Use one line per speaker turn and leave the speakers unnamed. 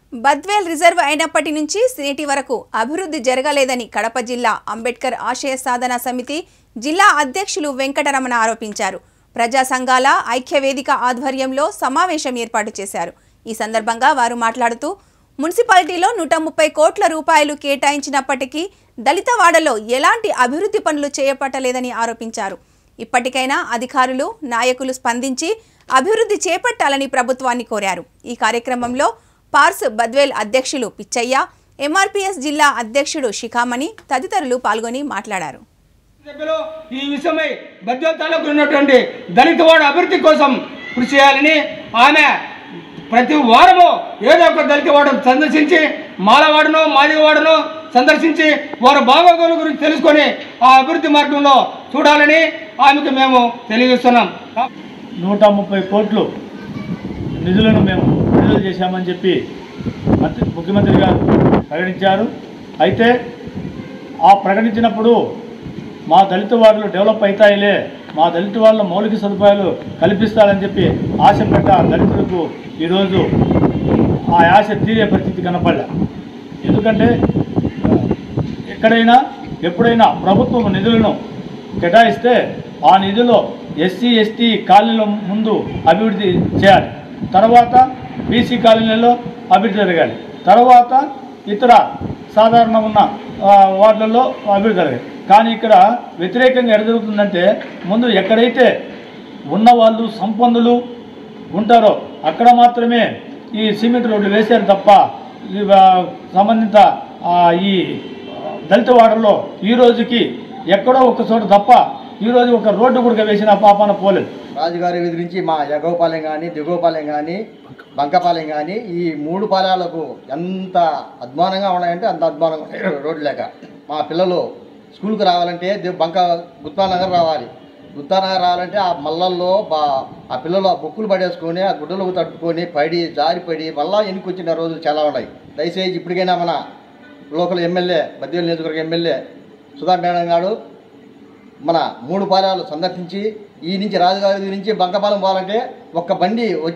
Badvel reserve అయినప్పటి నుంచి నేటి వరకు అభివృద్ధి జరగలేదని కడప జిల్లా అంబేద్కర్ ఆశయ సాధన సమితి జిల్లా అధ్యక్షులు వెంకటరమణ ఆరోపించారు ప్రజా సంఘాల ఐక్యవేదిక ఆధ్వర్యంలో సమావేశం ఏర్పాటు చేశారు ఈ సందర్భంగా వారు మాట్లాడుతూ మున్సిపాలిటీలో నూట ముప్పై కోట్ల రూపాయలు కేటాయించినప్పటికీ దళితవాడలో ఎలాంటి అభివృద్ధి పనులు చేపట్టలేదని ఆరోపించారు ఇప్పటికైనా అధికారులు నాయకులు స్పందించి అభివృద్ధి చేపట్టాలని ప్రభుత్వాన్ని కోరారు ఈ కార్యక్రమంలో పార్స్ బద్వేల్ అధ్యక్షులు పిచ్చయ్య ఎంఆర్పీఎస్ జిల్లా అధ్యక్షుడు శిఖామణి తదితరులు పాల్గొని మాట్లాడారు
సభ్యులు ఈ విషయమై బద్వేల్ తాలూకు ఉన్నటువంటి దళిత వాడు అభివృద్ధి కోసం కృషి చేయాలని ఆమె ప్రతి వారము ఏదో ఒక దళిత వాడను సందర్శించి మాలవాడను మాదిగవాడను సందర్శించి వారి బాగోగుల గురించి తెలుసుకొని ఆ అభివృద్ధి మార్గంలో చూడాలని ఆమెకు మేము తెలియజేస్తున్నాం
నూట ముప్పై కోట్లు నిధులను మేము విడుదల చేశామని చెప్పి మంత్రి ముఖ్యమంత్రి గారు ప్రకటించారు అయితే ఆ ప్రకటించినప్పుడు మా దళిత వార్డులు డెవలప్ అవుతాయిలే మా దళిత వాళ్ళ మౌలిక సదుపాయాలు కల్పిస్తారని చెప్పి ఆశపడ్డ దళితులకు ఈరోజు ఆ ఆశ తీరే పరిస్థితి కనపడలే ఎందుకంటే ఎక్కడైనా ఎప్పుడైనా ప్రభుత్వం నిధులను కేటాయిస్తే ఆ నిధుల్లో ఎస్సీ ఎస్టీ కాలనీల ముందు అభివృద్ధి చేయాలి తర్వాత బీసీ కాలనీలలో అభివృద్ధి జరగాలి తర్వాత ఇతర సాధారణ ఉన్న ఆ, వార్డులలో అభివృద్ధి జరగాలి కానీ ఇక్కడ వ్యతిరేకంగా ఎడ జరుగుతుందంటే ముందు ఎక్కడైతే ఉన్నవాళ్ళు సంపన్నులు ఉంటారో అక్కడ మాత్రమే ఈ సిమెంట్ రోడ్లు వేశారు తప్ప ఈ, ఆ, సంబంధిత ఆ, ఈ దళిత వాడల్లో ఈ రోజుకి ఎక్కడో ఒక చోట తప్ప ఈ రోజు ఒక రోడ్డు కూడా వేసిన పాపాన పోలేదు
రాజుగారి వీధి నుంచి మా ఎగవపాలెం కానీ దిగువపాలెం కానీ బంకపాలెం కానీ ఈ మూడు పాలెలకు ఎంత అధ్వానంగా ఉన్నాయంటే అంత అధ్వానంగా ఉన్నాయి రోడ్డు లేక మా పిల్లలు స్కూల్కి రావాలంటే ది- బంక గుత్తానగర్ రావాలి గుత్తానగర్ రావాలంటే ఆ మల్లల్లో బా ఆ పిల్లలు ఆ బొక్కులు పడేసుకొని ఆ గుడ్డలకు తట్టుకొని పడి జారిపడి మళ్ళా వెనక్కి వచ్చిన రోజులు చాలా ఉన్నాయి దయచేసి ఇప్పటికైనా మన లోకల్ ఎమ్మెల్యే బద్వేలు నియోజకవర్గ ఎమ్మెల్యే సుధా మేడం గారు మన మూడు పాలాలు సందర్శించి ఈ నుంచి రాజుగారి నుంచి బంకపాలెం పోవాలంటే ఒక్క బండి వచ్చి